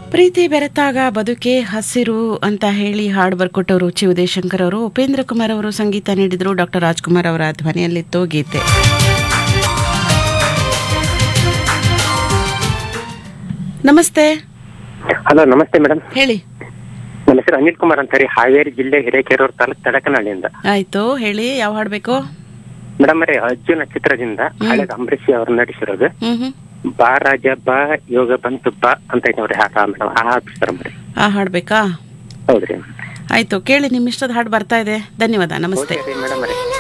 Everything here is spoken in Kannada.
ಪ್ರೀತಿ ಬೆರೆತಾಗ ಬದುಕೆ ಹಸಿರು ಅಂತ ಹೇಳಿ ಹಾಡು ಬರ್ಕೊಟ್ಟವರು ಚಿ ಉದಯಶಂಕರ್ ಅವರು ಉಪೇಂದ್ರ ಕುಮಾರ್ ಅವರು ಸಂಗೀತ ನೀಡಿದ್ರು ಡಾಕ್ಟರ್ ರಾಜ್ಕುಮಾರ್ ಅವರ ಧ್ವನಿಯಲ್ಲಿತ್ತು ಗೀತೆ ನಮಸ್ತೆ ಹಲೋ ನಮಸ್ತೆ ಮೇಡಮ್ ಹೇಳಿ ನನ್ನ ಹೆಸರು ಅನಿಲ್ ಕುಮಾರ್ ಅಂತ ರೀ ಹಾವೇರಿ ಜಿಲ್ಲೆ ಹಿರೇಕೆರೂರು ತಾಲೂಕು ತಡಕನಹಳ್ಳಿಯಿಂದ ಆಯ್ತು ಹೇಳಿ ಯಾವ ಹಾಡು ಬೇಕು ಮೇಡಮ್ ರೀ ಅರ್ಜುನ ಚಿತ್ರದಿಂದ ಹಳೆದ ಅಂಬರೀಷ್ ಅವ್ರು ನಟಿಸಿರೋದು ಹ್ಮ್ ಹ್ಮ್ ಬಾ ರಾಜ ಬಾ ಯೋಗ ಬಂತು ಬಾ ಅಂತ ಐತೆ ನೋಡ್ರಿ ಹಾಡ ಮೇಡಮ್ ಆ ಹಾಡು ಸರ್ ರೀ ಆ ಹಾಡು ಬೇಕಾ ಹೌದ್ರಿ ಆಯ್ತು ಕೇಳಿ ನಿಮ್ಮ ಇಷ್ಟದ ಹಾಡು ಬರ್ತಾ ಇದೆ ಧನ್ಯವಾದ ನಮಸ್ತೆ ಓಕೆ ರೀ ಮೇಡಮ್ ರೀ